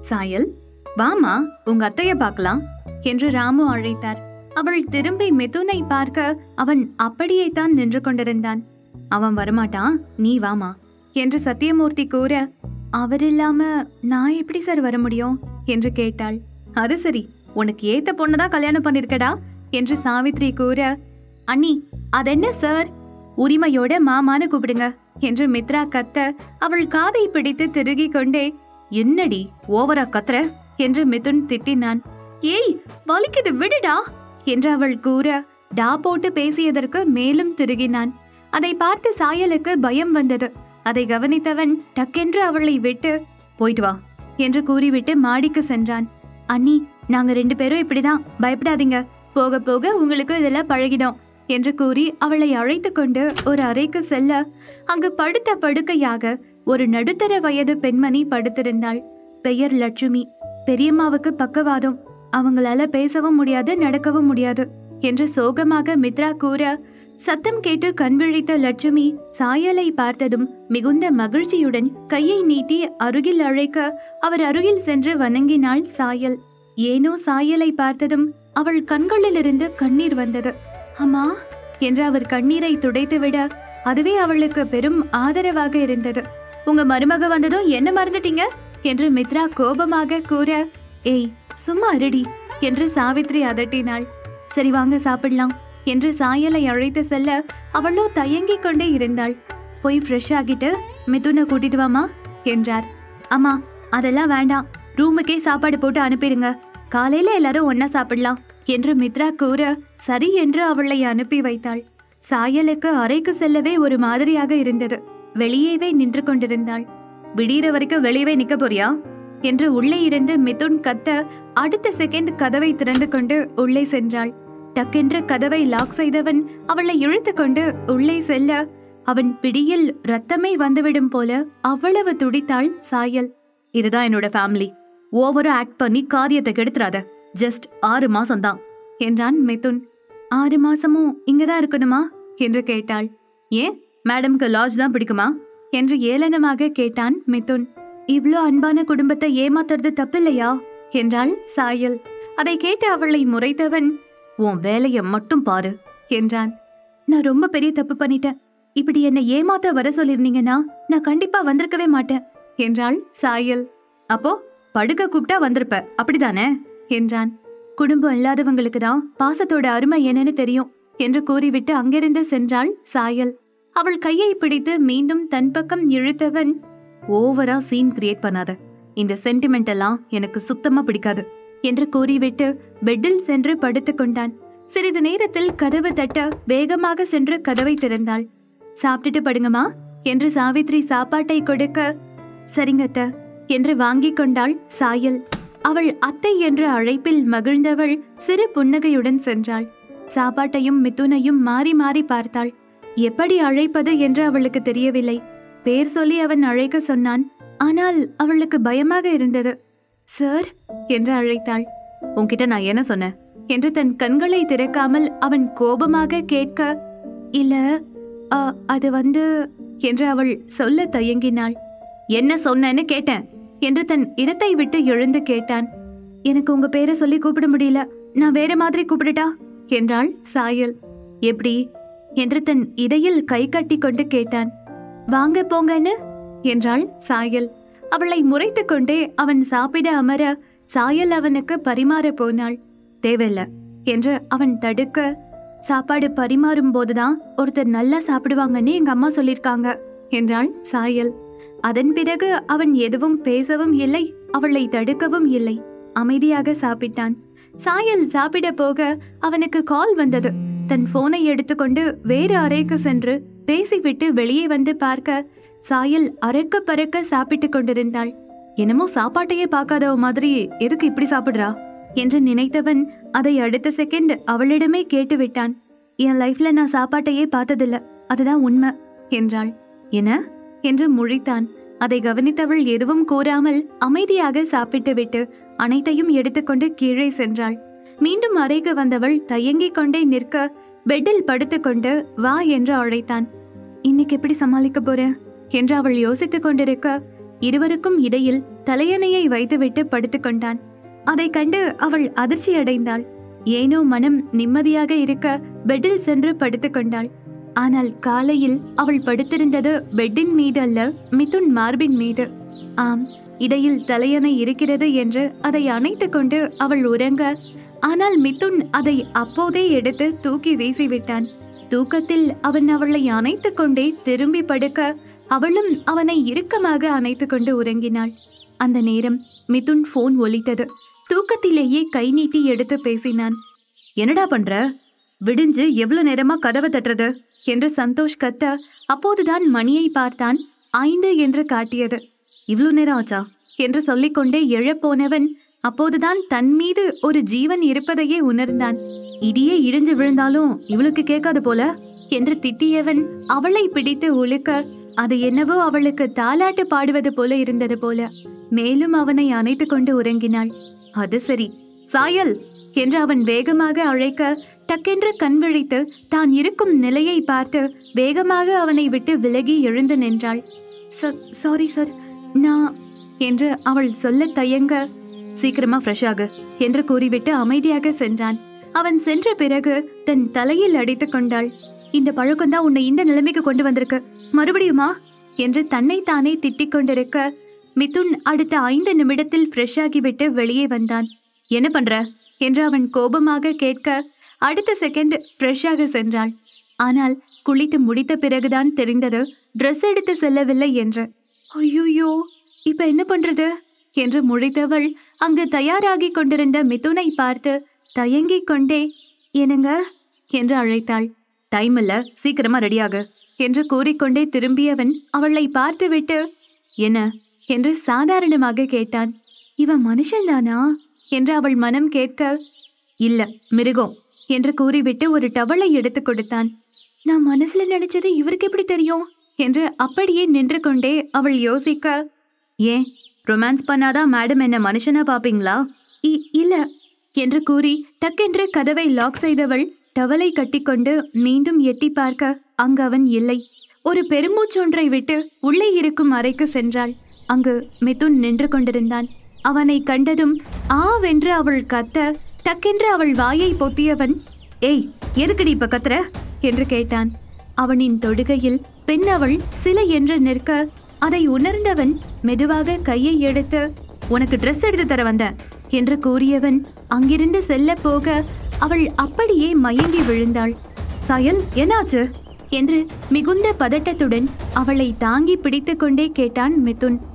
சாயல் வாமா உங்க அத்தைய பார்க்கலாம் என்று ராமு அழைத்தார் அவள் திரும்பி மிதுனை பார்க்க அவன் அப்படியே தான் நின்று கொண்டிருந்தான் அவன் வரமாட்டான் நீ வாமா என்று சத்தியமூர்த்தி கூற அவர் இல்லாம நான் எப்படி சார் வர முடியும் என்று கேட்டாள் அது சரி உனக்கு ஏத்த பொண்ணுதான் கல்யாணம் பண்ணிருக்கடா என்று சாவித்ரி கூற அண்ணி அதென்ன சார் உரிமையோட மாமான்னு கூப்பிடுங்க என்று மித்ரா கத்த அவள் காதை பிடித்து திருகிக் கொண்டே என்னடி ஓவரா கத்துற என்று மிதுன் திட்டினான் ஏய் வலிக்குது விடுடா என்று அவள் கூற டா போட்டு பேசியதற்கு மேலும் திருகினான் அதை பார்த்து சாயலுக்கு பயம் வந்தது அதை கவனித்தவன் டக்கென்று அவளை விட்டு போயிட்டு வா என்று கூறிவிட்டு மாடிக்கு சென்றான் அண்ணி நாங்க ரெண்டு பேரும் இப்படிதான் பயப்படாதீங்க போக போக உங்களுக்கு இதெல்லாம் பழகிடும் என்று கூறி அவளை அழைத்து கொண்டு ஒரு அறைக்கு செல்ல அங்கு படுத்த படுக்கையாக ஒரு நடுத்தர வயது பெண்மணி படுத்திருந்தாள் பெயர் லட்சுமி பெரியம்மாவுக்கு பக்கவாதம் அவங்களால பேசவும் முடியாது நடக்கவும் முடியாது என்று சோகமாக மித்ரா கூற சத்தம் கேட்டு கண் விழித்த லட்சுமி சாயலை பார்த்ததும் மிகுந்த மகிழ்ச்சியுடன் கையை நீட்டி அருகில் அழைக்க அவர் அருகில் சென்று வணங்கினாள் சாயல் ஏனோ சாயலை பார்த்ததும் அவள் கண்களிலிருந்து கண்ணீர் வந்தது அம்மா என்று அவர் கண்ணீரை துடைத்துவிட அதுவே அவளுக்கு பெரும் ஆதரவாக இருந்தது உங்க மருமக வந்ததும் என்ன மறந்துட்டீங்க என்று மித்ரா கோபமாக கூற ஏய் சும்மா இருடி என்று சாவித்ரி அதட்டினாள் சரி வாங்க சாப்பிடலாம் என்று சாயலை அழைத்து செல்ல அவளோ தயங்கிக் கொண்டே இருந்தாள் போய் ஃப்ரெஷ் ஆகிட்டு மிதுனை கூட்டிட்டு வாமா என்றார் அம்மா அதெல்லாம் வேண்டாம் ரூமுக்கே சாப்பாடு போட்டு அனுப்பிடுங்க காலையில எல்லாரும் ஒண்ணா சாப்பிடலாம் என்று மித்ரா கூற சரி என்று அவளை அனுப்பி வைத்தாள் சாயலுக்கு அறைக்கு செல்லவே ஒரு மாதிரியாக இருந்தது வெளியேவே நின்று கொண்டிருந்தாள் விடிகிற வரைக்கும் வெளியவே நிக்க போறியா என்று உள்ளே இருந்து மிதுன் கத்த அடுத்த செகண்ட் கதவை திறந்து கொண்டு உள்ளே சென்றாள் டக்கென்று கதவை லாக் செய்தவன் அவளை இழுத்து கொண்டு உள்ளே செல்ல அவன் பிடியில் ரத்தமே வந்துவிடும் போல அவ்வளவு துடித்தாள் சாயல் இதுதான் என்னோட ஃபேமிலி ஓவரா ஆக்ட் பண்ணி காரியத்தை கெடுத்துறாத ஜஸ்ட் ஆறு மாசம்தான் என்றான் மிதுன் ஆறு மாசமும் இங்கதான் இருக்கணுமா என்று கேட்டாள் ஏன் மேடம்க்கு லாட்ஜ் தான் பிடிக்குமா என்று ஏளனமாக கேட்டான் மிதுன் இவ்ளோ அன்பான குடும்பத்தை ஏமாத்துறது தப்பில்லையா என்றாள் சாயல் அதை கேட்டு அவளை முறைத்தவன் உன் வேலைய மட்டும் பாரு என்றான் நான் ரொம்ப பெரிய தப்பு பண்ணிட்டேன் இப்படி என்னை ஏமாத்த வர சொல்லிருந்தீங்கன்னா நான் கண்டிப்பா வந்திருக்கவே மாட்டேன் என்றாள் சாயல் அப்போ படுக்க கூப்பிட்டா வந்திருப்ப அப்படிதானே என்றான் குடும்பம் இல்லாதவங்களுக்கு தான் பாசத்தோட அருமை என்னன்னு தெரியும் என்று கூறிவிட்டு அங்கிருந்து சென்றாள் சாயல் அவள் கையை பிடித்து மீண்டும் தன் பக்கம் இழுத்தவன் ஓவரா சீன் கிரியேட் பண்ணாத இந்த சென்டிமெண்ட் எல்லாம் எனக்கு சுத்தமா பிடிக்காது என்று கூறிவிட்டு பெட்டில் சென்று படுத்துக் கொண்டான் சிறிது நேரத்தில் கதவு தட்ட வேகமாக சென்று கதவை திறந்தாள் சாப்பிட்டுட்டு படுங்கம்மா என்று சாவித்ரி சாப்பாட்டை கொடுக்க சரிங்க அத்தை என்று வாங்கிக் கொண்டாள் சாயல் அவள் அத்தை என்ற அழைப்பில் மகிழ்ந்தவள் சிறு புன்னகையுடன் சென்றாள் சாப்பாட்டையும் மிதுனையும் மாறி மாறி பார்த்தாள் எப்படி அழைப்பது என்று அவளுக்கு தெரியவில்லை பேர் சொல்லி அவன் அழைக்க சொன்னான் ஆனால் அவளுக்கு பயமாக இருந்தது சார் என்று அழைத்தாள் உன்கிட்ட நான் என்ன சொன்னேன் என்று தன் கண்களை திறக்காமல் அவன் கோபமாக கேட்க இல்ல அ, அது வந்து என்று அவள் சொல்ல தயங்கினாள் என்ன சொன்னேன்னு கேட்டேன் என்று தன் இடத்தை விட்டு எழுந்து கேட்டான் எனக்கு உங்க பேரை சொல்லி கூப்பிட முடியல நான் வேற மாதிரி கூப்பிடட்டா என்றாள் சாயல் எப்படி என்று தன் இடையில் கை கட்டி கொண்டு கேட்டான் வாங்க போங்கன்னு என்றாள் சாயல் அவளை முறைத்து கொண்டே அவன் சாப்பிட அமர சாயல் அவனுக்கு பரிமாற போனாள் தேவையில்ல என்று அவன் தடுக்க சாப்பாடு பரிமாறும் போதுதான் ஒருத்தர் நல்லா சாப்பிடுவாங்கன்னு எங்க அம்மா சொல்லிருக்காங்க என்றாள் சாயல் அதன் பிறகு அவன் எதுவும் பேசவும் இல்லை அவளை தடுக்கவும் இல்லை அமைதியாக சாப்பிட்டான் சாயல் சாப்பிட போக அவனுக்கு கால் வந்தது தன் போனை எடுத்துக்கொண்டு வேறு அறைக்கு சென்று பேசிவிட்டு வெளியே வந்து பார்க்க சாயல் அறக்க பறக்க சாப்பிட்டு கொண்டிருந்தாள் என்னமோ சாப்பாட்டையே பார்க்காதவ மாதிரி எதுக்கு இப்படி சாப்பிடுறா என்று நினைத்தவன் அதை அடுத்த செகண்ட் அவளிடமே கேட்டு விட்டான் என் லைஃப்ல நான் சாப்பாட்டையே பார்த்ததில்ல அதுதான் உண்மை என்றாள் என்ன என்று முழித்தான் அதை கவனித்தவள் எதுவும் கூறாமல் அமைதியாக சாப்பிட்டுவிட்டு அனைத்தையும் எடுத்துக்கொண்டு கீழே சென்றாள் மீண்டும் அறைக்கு வந்தவள் தயங்கிக் கொண்டே நிற்க பெட்டில் படுத்துக்கொண்டு வா என்று அழைத்தான் இன்னைக்கு எப்படி சமாளிக்க போற என்று அவள் யோசித்துக் கொண்டிருக்க இருவருக்கும் இடையில் தலையணையை வைத்துவிட்டு படுத்துக்கொண்டான் அதைக் கண்டு அவள் அதிர்ச்சியடைந்தாள் ஏனோ மனம் நிம்மதியாக இருக்க பெட்டில் சென்று படுத்துக்கொண்டாள் ஆனால் காலையில் அவள் படுத்திருந்தது பெட்டின் மீது அல்ல மிதுன் மார்பின் மீது ஆம் இடையில் தலையணை இருக்கிறது என்று அதை அணைத்துக் கொண்டு அவள் உறங்க ஆனால் மிதுன் அதை அப்போதே எடுத்து தூக்கி வீசிவிட்டான் தூக்கத்தில் அவன் அவளை அணைத்துக் கொண்டே திரும்பி படுக்க அவளும் அவனை இறுக்கமாக அணைத்துக் கொண்டு உறங்கினாள் அந்த நேரம் மிதுன் ஃபோன் ஒலித்தது தூக்கத்திலேயே கை நீட்டி எடுத்து பேசினான் என்னடா பண்ற விடிஞ்சு எவ்வளவு நேரமா கதவை தட்டுறது என்று சந்தோஷ் கத்த அப்போதுதான் மணியை பார்த்தான் ஐந்து என்று காட்டியது இவ்வளவு நேரம் ஆச்சா என்று சொல்லிக்கொண்டே எழப்போனவன் அப்போதுதான் தன் மீது ஒரு ஜீவன் இருப்பதையே உணர்ந்தான் இடியே இடிஞ்சு விழுந்தாலும் இவளுக்கு கேட்காது போல என்று திட்டியவன் அவளை பிடித்து உழுக்க அது என்னவோ அவளுக்கு தாலாட்டு பாடுவது போல இருந்தது போல மேலும் அவனை அணைத்துக் கொண்டு உறங்கினாள் அது சரி சாயல் என்று அவன் வேகமாக அழைக்க டக்கென்று கண் விழித்து தான் இருக்கும் நிலையை பார்த்து வேகமாக அவனை விட்டு விலகி எழுந்து நின்றாள் சாரி சார் நான் என்று அவள் சொல்ல தயங்க சீக்கிரமா ஃப்ரெஷ் ஆகு என்று கூறிவிட்டு அமைதியாக சென்றான் அவன் சென்ற பிறகு தன் தலையில் அடித்துக் கொண்டாள் இந்த பழக்கம்தான் உன்னை இந்த நிலைமைக்கு கொண்டு வந்திருக்கு மறுபடியுமா என்று தன்னைத்தானே திட்டிக் கொண்டிருக்க மிதுன் அடுத்த ஐந்து நிமிடத்தில் ஃப்ரெஷ் ஆகிவிட்டு வெளியே வந்தான் என்ன பண்ற என்று அவன் கோபமாக கேட்க அடுத்த செகண்ட் ஃப்ரெஷ்ஷாக சென்றாள் ஆனால் குளித்து முடித்த பிறகுதான் தெரிந்தது ட்ரெஸ் எடுத்து செல்லவில்லை என்று ஐயோயோ இப்ப என்ன பண்றது என்று முழித்தவள் அங்கு தயாராகி கொண்டிருந்த மிதுனை பார்த்து தயங்கிக் கொண்டே என்னங்க என்று அழைத்தாள் டைம் இல்ல சீக்கிரமா ரெடியாகு என்று கூறிக்கொண்டே திரும்பியவன் அவளை பார்த்துவிட்டு என்ன என்று சாதாரணமாக கேட்டான் இவன் மனுஷன்தானா என்று அவள் மனம் கேட்க இல்ல மிருகம் என்று கூறிவிட்டு ஒரு டவலை எடுத்து கொடுத்தான் நான் மனசுல நினைச்சது இவருக்கு எப்படி தெரியும் என்று அப்படியே நின்று கொண்டே அவள் யோசிக்க ஏன் ரொமான்ஸ் பண்ணாதான் மேடம் என்ன மனுஷனா பாப்பீங்களா இ- இல்ல என்று கூறி டக்கென்று கதவை லாக் செய்தவள் டவலை கட்டிக்கொண்டு மீண்டும் எட்டி பார்க்க அங்கு அவன் இல்லை ஒரு பெருமூச்சொன்றை விட்டு உள்ளே இருக்கும் அறைக்கு சென்றாள் அங்கு மிதுன் நின்று கொண்டிருந்தான் அவனை கண்டதும் ஆவென்று அவள் கத்த டக்கென்று அவள் வாயை பொத்தியவன் ஏய் எதுக்குடி இப்ப கத்துற என்று கேட்டான் அவனின் தொடுகையில் பெண் அவள் சிலை என்று நிற்க அதை உணர்ந்தவன் மெதுவாக கையை எடுத்து உனக்கு ட்ரெஸ் எடுத்து தர வந்தேன் என்று கூறியவன் அங்கிருந்து செல்ல போக அவள் அப்படியே மயங்கி விழுந்தாள் சயல் என்னாச்சு என்று மிகுந்த பதட்டத்துடன் அவளை தாங்கி பிடித்துக்கொண்டே கேட்டான் மிதுன்